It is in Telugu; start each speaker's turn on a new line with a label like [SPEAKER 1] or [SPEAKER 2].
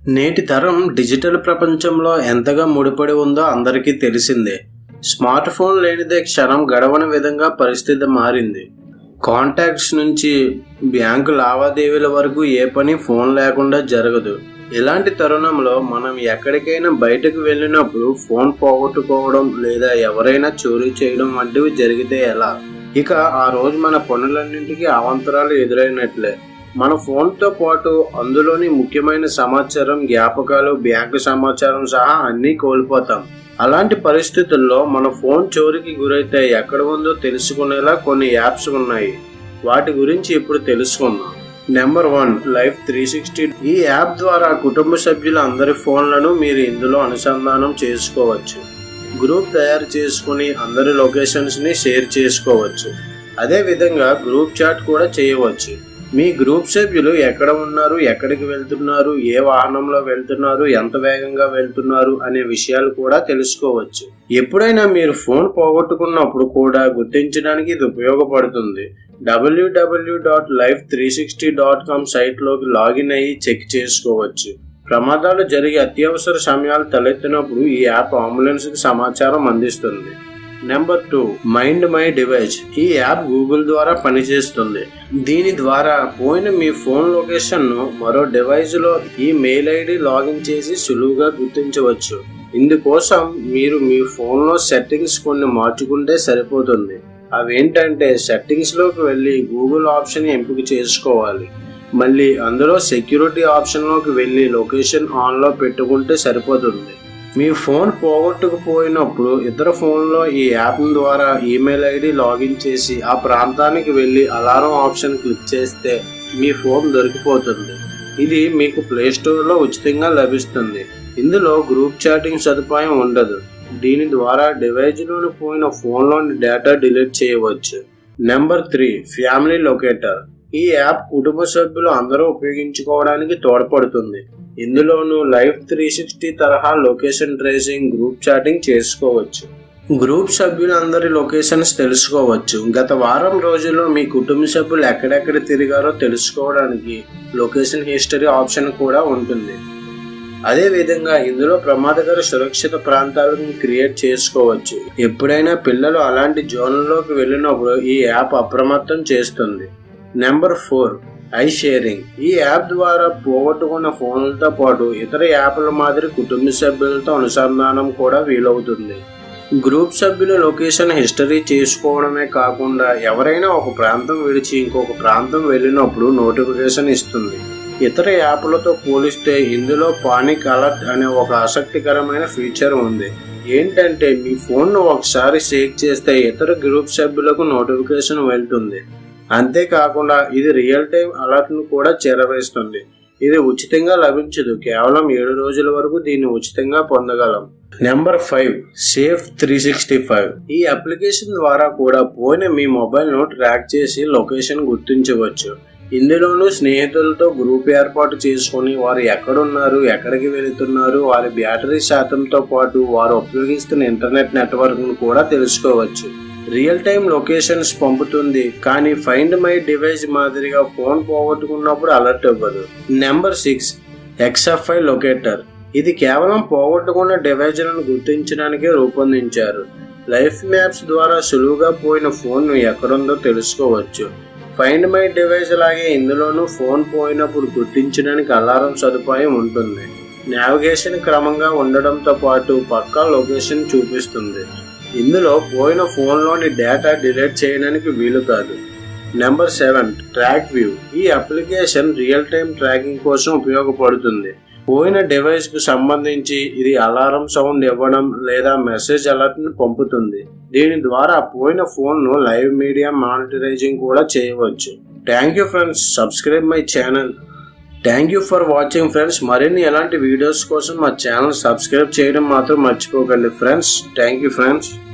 [SPEAKER 1] నేటి తరం డిజిటల్ ప్రపంచంలో ఎంతగా ముడిపడి ఉందో అందరికీ తెలిసిందే స్మార్ట్ ఫోన్ లేనిదే క్షణం గడవని విధంగా పరిస్థితి మారింది కాంటాక్ట్స్ నుంచి బ్యాంకు లావాదేవీల వరకు ఏ పని ఫోన్ లేకుండా జరగదు ఇలాంటి తరుణంలో మనం ఎక్కడికైనా బయటకు వెళ్ళినప్పుడు ఫోన్ పోగొట్టుకోవడం లేదా ఎవరైనా చోరీ చేయడం వంటివి జరిగితే ఎలా ఇక ఆ రోజు మన పనులన్నింటికీ అవాంతరాలు ఎదురైనట్లే మన ఫోన్తో పాటు అందులోని ముఖ్యమైన సమాచారం జ్ఞాపకాలు బ్యాంకు సమాచారం సహా అన్నీ కోల్పోతాం అలాంటి పరిస్థితుల్లో మన ఫోన్ చోరీకి గురైతే ఎక్కడ ఉందో తెలుసుకునేలా కొన్ని యాప్స్ ఉన్నాయి వాటి గురించి ఇప్పుడు తెలుసుకుందాం number one life three sixty ఈ యాప్ ద్వారా కుటుంబ సభ్యుల అందరి ఫోన్లను మీరు ఇందులో అనుసంధానం చేసుకోవచ్చు గ్రూప్ తయారు చేసుకుని అందరి లొకేషన్స్ ని షేర్ చేసుకోవచ్చు అదే విధంగా గ్రూప్ చాట్ కూడా చేయవచ్చు మీ గ్రూప్ సభ్యులు ఎక్కడ ఉన్నారు ఎక్కడికి వెళ్తున్నారు ఏ వాహనంలో వెళ్తున్నారు ఎంత వేగంగా వెళ్తున్నారు అనే విషయాలు కూడా తెలుసుకోవచ్చు ఎప్పుడైనా మీరు ఫోన్ పోగొట్టుకున్నప్పుడు కూడా గుర్తించడానికి ఇది ఉపయోగపడుతుంది WWW dot life three sixty dot com సైట్లోకి లాగిన్ అయ్యి చెక్ చేసుకోవచ్చు ప్రమాదాలు జరిగే అత్యవసర సమయాలు తలెత్తినప్పుడు ఈ యాప్ అంబులెన్స్ కి సమాచారం అందిస్తుంది number two find my device ఈ యాప్ గూగుల్ ద్వారా పనిచేస్తుంది దీని ద్వారా పోయిన మీ ఫోన్ లొకేషన్ ను మరో డివైస్ లో ఈ మెయిల్ ఐడి లాగిన్ చేసి సులువుగా గుర్తించవచ్చు ఇందుకోసం మీరు మీ ఫోన్ లో సెట్టింగ్స్ కొన్ని మార్చుకుంటే సరిపోతుంది అవేంటంటే సెట్టింగ్స్ లోకి వెళ్ళి గూగుల్ ఆప్షన్ ఎంపిక చేసుకోవాలి మళ్ళీ అందులో సెక్యూరిటీ ఆప్షన్లోకి వెళ్ళి లొకేషన్ ఆన్లో పెట్టుకుంటే సరిపోతుంది మీ ఫోన్ పోగొట్టుకుపోయినప్పుడు ఇతర ఫోన్లో ఈ యాప్ ద్వారా ఈమెయిల్ ఐడి లాగిన్ చేసి ఆ ప్రాంతానికి వెళ్ళి అలారం ఆప్షన్ క్లిక్ చేస్తే మీ ఫోన్ దొరికిపోతుంది ఇది మీకు ప్లే స్టోర్లో ఉచితంగా లభిస్తుంది ఇందులో గ్రూప్ చాటింగ్ సదుపాయం ఉండదు దీని ద్వారా డివైజ్లోని పోయిన ఫోన్లోని డేటా డిలీట్ చేయవచ్చు నెంబర్ త్రీ ఫ్యామిలీ లొకేటర్ ఈ యాప్ కుటుంబ సభ్యులు అందరూ ఉపయోగించుకోవడానికి తోడ్పడుతుంది ఇందులోనూ లైఫ్ త్రీ సిక్స్టీ తరహా లొకేషన్ ట్రేసింగ్ గ్రూప్ చాటింగ్ చేసుకోవచ్చు గ్రూప్ సభ్యులందరి లొకేషన్స్ తెలుసుకోవచ్చు గత వారం రోజుల్లో మీ కుటుంబ సభ్యులు ఎక్కడెక్కడ తిరిగారో తెలుసుకోవడానికి లొకేషన్ హిస్టరీ ఆప్షన్ కూడా ఉంటుంది అదే విధంగా ఇందులో ప్రమాదకర సురక్షిత ప్రాంతాలను క్రియేట్ చేసుకోవచ్చు ఎప్పుడైనా పిల్లలు అలాంటి జోన్లలోకి వెళ్ళినప్పుడు ఈ యాప్ అప్రమత్తం చేస్తుంది నెంబర్ ఫోర్ ఐ షేరింగ్ ఈ యాప్ ద్వారా పోగొట్టుకున్న ఫోన్లతో పాటు ఇతర యాప్ల మాదిరి కుటుంబ సభ్యులతో అనుసంధానం కూడా వీలవుతుంది గ్రూప్ సభ్యుల లొకేషన్ హిస్టరీ చేసుకోవడమే కాకుండా ఎవరైనా ఒక ప్రాంతం విడిచి ఇంకొక ప్రాంతం వెళ్ళినప్పుడు నోటిఫికేషన్ ఇస్తుంది ఇతర యాప్లతో పోలిస్తే ఇందులో పానిక్ అలర్ట్ అనే ఒక ఆసక్తికరమైన ఫీచర్ ఉంది ఏంటంటే మీ ఫోన్ను ఒకసారి షేక్ చేస్తే ఇతర గ్రూప్ సభ్యులకు నోటిఫికేషన్ వెళ్తుంది అంతేకాకుండా ఇది రియల్ టైం అలర్ట్ ను కూడా చేరవేస్తుంది ఇది ఉచితంగా లభించదు కేవలం ఏడు రోజుల వరకు దీన్ని ఉచితంగా పొందగలం number five safe three sixty five ఈ అప్లికేషన్ ద్వారా కూడా పోయిన మీ మొబైల్ ను ట్రాక్ చేసి లొకేషన్ గుర్తించవచ్చు ఇందులోనూ స్నేహితులతో గ్రూప్ ఏర్పాటు చేసుకుని వారు ఎక్కడున్నారు ఎక్కడికి వెళుతున్నారు వారి బ్యాటరీ శాతంతో పాటు వారు ఉపయోగిస్తున్న ఇంటర్నెట్ నెట్వర్క్ ను కూడా తెలుసుకోవచ్చు రియల్ టైం లొకేషన్స్ పంపుతుంది కానీ ఫైండ్ మై డివైస్ మాదిరిగా ఫోన్ పోగొట్టుకున్నప్పుడు అలర్ట్ ఇవ్వదు నెంబర్ సిక్స్ ఎక్స్ఎఫ్ఐ లొకేటర్ ఇది కేవలం పోగొట్టుకున్న డివైజ్లను గుర్తించడానికే రూపొందించారు లైఫ్ మ్యాప్స్ ద్వారా సులువుగా పోయిన ఫోన్ ఎక్కడుందో తెలుసుకోవచ్చు ఫైండ్ మై డివైస్ లాగే ఇందులోనూ ఫోన్ పోయినప్పుడు గుర్తించడానికి అలారం సదుపాయం ఉంటుంది నావిగేషన్ క్రమంగా ఉండడంతో పాటు పక్కా లొకేషన్ చూపిస్తుంది ఇందులో పోయిన ఫోన్లోని డేటా డిలీట్ చేయడానికి వీలు కాదు నెంబర్ సెవెన్ ట్రాక్ వ్యూ ఈ అప్లికేషన్ రియల్ టైం ట్రాకింగ్ కోసం ఉపయోగపడుతుంది పోయిన డివైస్ కు సంబంధించి ఇది అలారం సౌండ్ ఇవ్వడం లేదా మెసేజ్ అలర్ట్ ను పంపుతుంది దీని ద్వారా పోయిన ఫోన్ ను లైవ్ మీడియా మానిటరైజింగ్ కూడా చేయవచ్చు thank you friends subscribe my channel thank you for watching friends మరిన్ని ఎలాంటి వీడియోస్ కోసం మా ఛానల్ సబ్స్క్రైబ్ చేయడం మాత్రం మర్చిపోకండి ఫ్రెండ్స్ థ్యాంక్ యూ ఫ్రెండ్స్